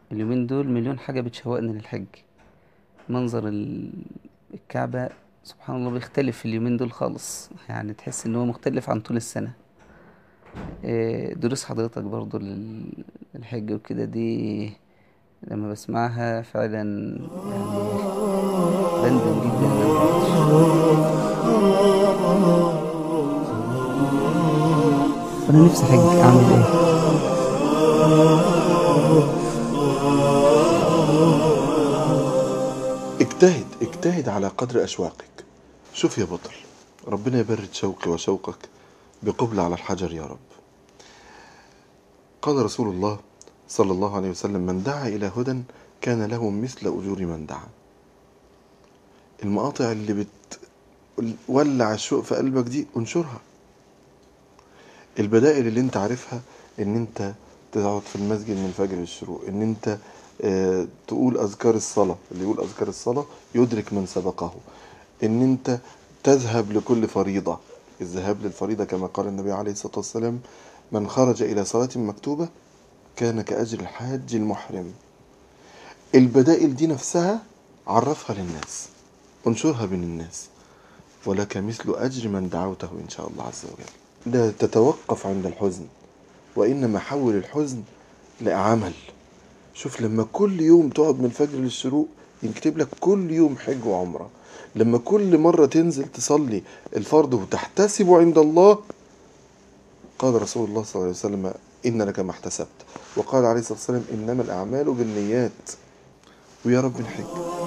اليومين دول مليون حاجة بتشوقني للحج منظر ال- الكعبة سبحان الله بيختلف في اليومين دول خالص يعني تحس ان هو مختلف عن طول السنة إيه، دروس حضرتك برضو لل- للحج وكده دي لما بسمعها فعلا يعني بندم جدا ان انا مروحتش انا نفسي حج اعمل ايه اجتهد اجتهد على قدر أشواقك شوف يا بطل ربنا يبرد شوقي وشوقك بقبل على الحجر يا رب قال رسول الله صلى الله عليه وسلم من دعا إلى هدى كان له مثل أجور من دعا المقاطع اللي بتولع الشوق في قلبك دي انشرها البدائل اللي انت عارفها ان انت تقعد في المسجد من فجر الشروق ان انت آه، تقول اذكار الصلاه اللي يقول اذكار الصلاه يدرك من سبقه ان انت تذهب لكل فريضه الذهاب للفريضه كما قال النبي عليه الصلاه والسلام من خرج الى صلاه مكتوبه كان كاجر الحاج المحرم البدائل دي نفسها عرفها للناس انشرها بين الناس ولك مثل أجر من دعوته إن شاء الله عز وجل لا تتوقف عند الحزن وإنما حول الحزن لعمل شوف لما كل يوم تقعد من الفجر للشروق يكتب لك كل يوم حج وعمرة لما كل مرة تنزل تصلي الفرض وتحتسب عند الله قال رسول الله صلى الله عليه وسلم إن لك ما احتسبت وقال عليه الصلاة والسلام إنما الأعمال بالنيات ويا رب نحج